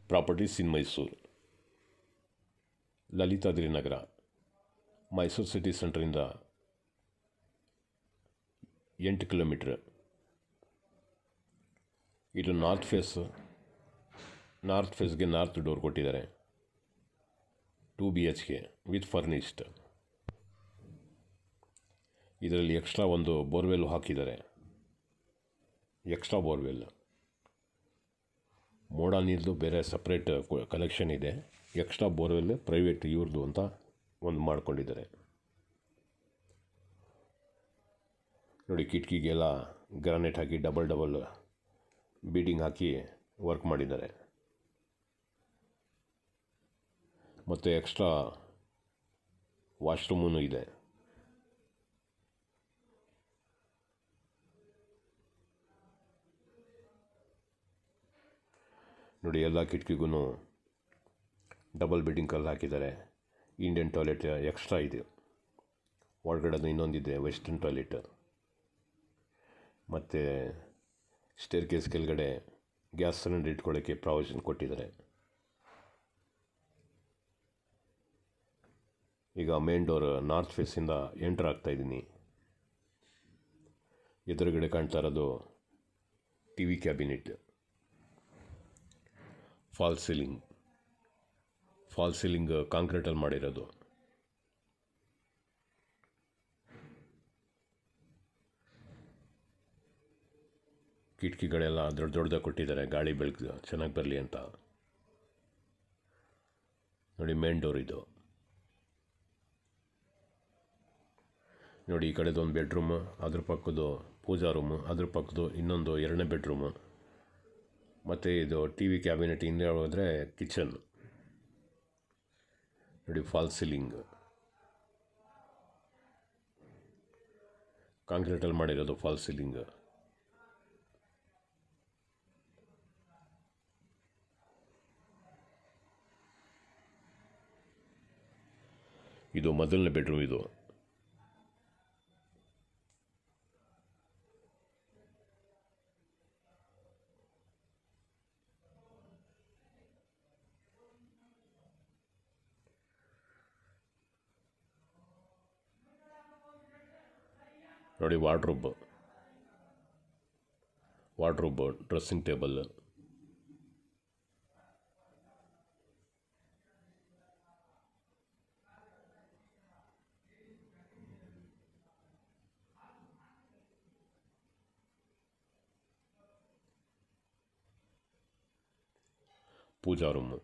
properties in Mysuru Lalitadri Nagar Mysuru city ಸೆಂಟ್ರಿಂದ ಎಂಟು kilometre ಇದು ನಾರ್ತ್ ಫೇಸ್ ನಾರ್ತ್ ಫೇಸ್ಗೆ ನಾರ್ತ್ ಡೋರ್ ಕೊಟ್ಟಿದ್ದಾರೆ two B H K with furnished ಇದರಲ್ಲಿ ಎಕ್ಸ್ಟ್ರಾ ಒಂದು ಬೋರ್ವೆಲ್ ಹಾಕಿದ್ದಾರೆ ಎಕ್ಸ್ಟ್ರಾ ಬೋರ್ವೆಲ್ ಮೋಡ ನೀರ್ದು ಬೇರೆ ಸಪ್ರೇಟ್ ಕಲೆಕ್ಷನ್ ಇದೆ ಎಕ್ಸ್ಟ್ರಾ ಬೋರ್ವೆಲ್ ಪ್ರೈವೇಟ್ ಇವ್ರದ್ದು ಅಂತ ಒಂದು ಮಾಡ್ಕೊಂಡಿದ್ದಾರೆ ನೋಡಿ ಕಿಟಕಿಗೆಲ್ಲ ಗ್ರಾನೈಟ್ ಹಾಕಿ ಡಬಲ್ ಡಬಲ್ ಬೀಡಿಂಗ್ ಹಾಕಿ ವರ್ಕ್ ಮಾಡಿದ್ದಾರೆ ಮತ್ತು ಎಕ್ಸ್ಟ್ರಾ ವಾಶ್ರೂಮೂ ಇದೆ ನೋಡಿ ಎಲ್ಲ ಕಿಟಕಿಗೂ ಡಬಲ್ ಬೆಡ್ಡಿಂಗ್ ಕಲ್ಲು ಹಾಕಿದ್ದಾರೆ ಇಂಡಿಯನ್ ಟಾಯ್ಲೆಟ್ ಎಕ್ಸ್ಟ್ರಾ ಇದೆ ಒಳಗಡೆ ಇನ್ನೊಂದಿದೆ ವೆಸ್ಟರ್ನ್ ಟಾಯ್ಲೆಟ್ ಮತ್ತು ಸ್ಟೇರ್ ಕೇಸ್ ಕೆಳಗಡೆ ಗ್ಯಾಸ್ ಸಿಲಿಂಡರ್ ಇಟ್ಕೊಳ್ಳೋಕ್ಕೆ ಪ್ರಾವಿಷನ್ ಕೊಟ್ಟಿದ್ದಾರೆ ಈಗ ಮೇನ್ ಡೋರ್ ನಾರ್ತ್ ಫೇಸಿಂದ ಎಂಟರ್ ಆಗ್ತಾಯಿದ್ದೀನಿ ಎದುರುಗಡೆ ಕಾಣ್ತಾ ಇರೋದು T V cabinet fall ceiling fall ceiling ಕಾಂಕ್ರೀಟಲ್ಲಿ ಮಾಡಿರೋದು ಕಿಟಕಿಗಳೆಲ್ಲ ದೊಡ್ಡ ದೊಡ್ಡದಾಗಿ ಕೊಟ್ಟಿದ್ದಾರೆ ಗಾಳಿ ಬೆಳಕು ಚೆನ್ನಾಗಿ ಬರಲಿ ಅಂತ ನೋಡಿ ಮೇನ್ ಡೋರ್ ಇದು ನೋಡಿ ಈ ಕಡೆದು ಒಂದು ಬೆಡ್ರೂಮು ಅದ್ರ ಪಕ್ಕದ್ದು ಪೂಜಾ ರೂಮು ಅದ್ರ ಪಕ್ಕದ್ದು ಇನ್ನೊಂದು ಎರಡನೇ ಬೆಡ್ರೂಮು ಮತ್ತು ಇದು ಟಿ ವಿ ಕ್ಯಾಬಿನೆಟ್ ಹಿಂದೆ ಹೋದರೆ ಕಿಚನ್ ನೋಡಿ ಫಾಲ್ ಸೀಲಿಂಗ್ ಕಾಂಕ್ರೀಟಲ್ಲಿ ಮಾಡಿರೋದು ಫಾಲ್ ಸೀಲಿಂಗ್ ಇದು ಮೊದಲನೇ ಬೆಡ್ರೂಮ್ ಇದು ನೋಡಿ wardrobe wardrobe dressing table pooja room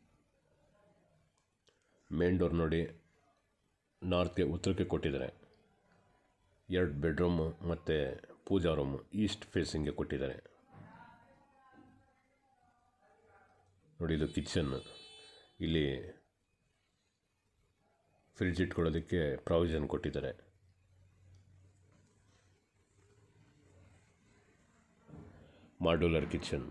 main door ನೋಡಿ ನಾರ್ತ್ಗೆ ಉತ್ತರಕ್ಕೆ ಕೊಟ್ಟಿದ್ದಾರೆ ಎರಡು ಬೆಡ್ರೂಮು ಮತ್ತು ಪೂಜಾ ರೂಮು ಈಸ್ಟ್ ಫೇಸಿಂಗ್ಗೆ ಕೊಟ್ಟಿದ್ದಾರೆ ನೋಡಿ ಇದು ಕಿಚನ್ ಇಲ್ಲಿ ಫ್ರಿಡ್ಜ್ ಇಟ್ಕೊಳ್ಳೋದಕ್ಕೆ ಪ್ರಾವಿಷನ್ ಕೊಟ್ಟಿದ್ದಾರೆ ಮಾಡ್ಯುಲರ್ ಕಿಚನ್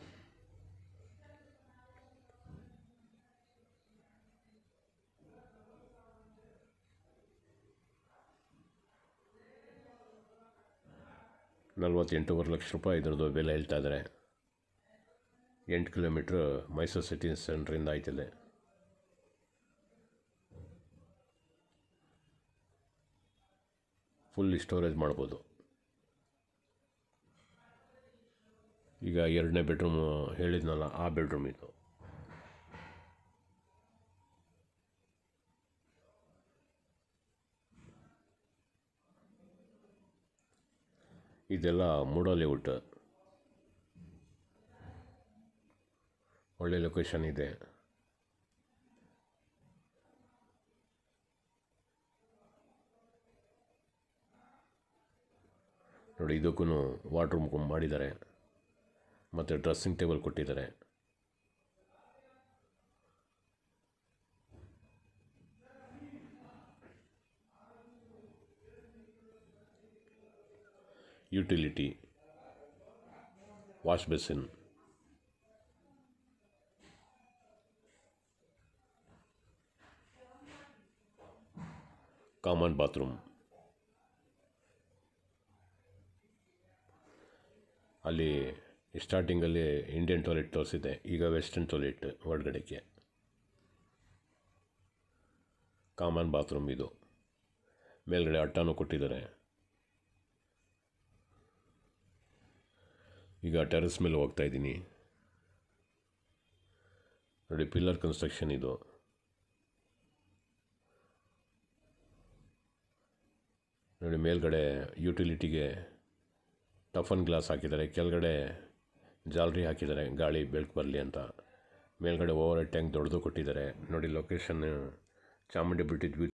ನಲ್ವತ್ತೆಂಟೂವರೆ ಲಕ್ಷ ರೂಪಾಯಿ ಇದ್ರದ್ದು ಬೆಲೆ ಹೇಳ್ತಾ ಇದ್ದಾರೆ ಎಂಟು ಕಿಲೋಮೀಟ್ರ್ ಮೈಸೂರು ಸಿಟಿ ಸೆಂಟ್ರಿಂದ ಆಯ್ತಿದೆ ಫುಲ್ ಸ್ಟೋರೇಜ್ ಮಾಡ್ಬೋದು ಈಗ ಎರಡನೇ ಬೆಡ್ರೂಮ್ ಹೇಳಿದ್ನಲ್ಲ ಆ ಬೆಡ್ರೂಮ್ ಇದು ಇದೆಲ್ಲ ಮೂಡೋ ಲೇಔಟ್ ಒಳ್ಳೆ ಲೊಕೇಶನ್ ಇದೆ ನೋಡಿ ಇದಕ್ಕೂ ವಾಟ್ರೂಮ್ ಮಾಡಿದ್ದಾರೆ ಮತ್ತು ಡ್ರೆಸ್ಸಿಂಗ್ ಟೇಬಲ್ ಕೊಟ್ಟಿದ್ದಾರೆ utility wash basin common bathroom ಅಲ್ಲಿ ಸ್ಟಾರ್ಟಿಂಗಲ್ಲಿ ಇಂಡಿಯನ್ ಟಾಯ್ಲೆಟ್ ತೋರಿಸಿದೆ ಈಗ ವೆಸ್ಟರ್ನ್ ಟಾಯ್ಲೆಟ್ ಒಳಗಡೆಗೆ ಕಾಮನ್ ಬಾತ್ರೂಮ್ ಇದು ಮೇಲ್ಗಡೆ ಅಟ್ಟನೂ ಕೊಟ್ಟಿದ್ದಾರೆ ಈಗ ಟೆರೆಸ್ ಮೇಲೆ ಹೋಗ್ತಾ ಇದ್ದೀನಿ ನೋಡಿ ಪಿಲ್ಲರ್ ಕನ್ಸ್ಟ್ರಕ್ಷನ್ ಇದು ನೋಡಿ ಮೇಲ್ಗಡೆ ಯುಟಿಲಿಟಿಗೆ ಟಫನ್ ಗ್ಲಾಸ್ ಹಾಕಿದ್ದಾರೆ ಕೆಳಗಡೆ ಜಾಲರಿ ಹಾಕಿದ್ದಾರೆ ಗಾಳಿ ಬೆಳಕು ಬರಲಿ ಅಂತ ಮೇಲ್ಗಡೆ ಓವರ್ ಟ್ಯಾಂಕ್ ದೊಡ್ಡದು ಕೊಟ್ಟಿದ್ದಾರೆ ನೋಡಿ ಲೊಕೇಶನ್ ಚಾಮುಂಡಿ ಬೆಟ್ಟದ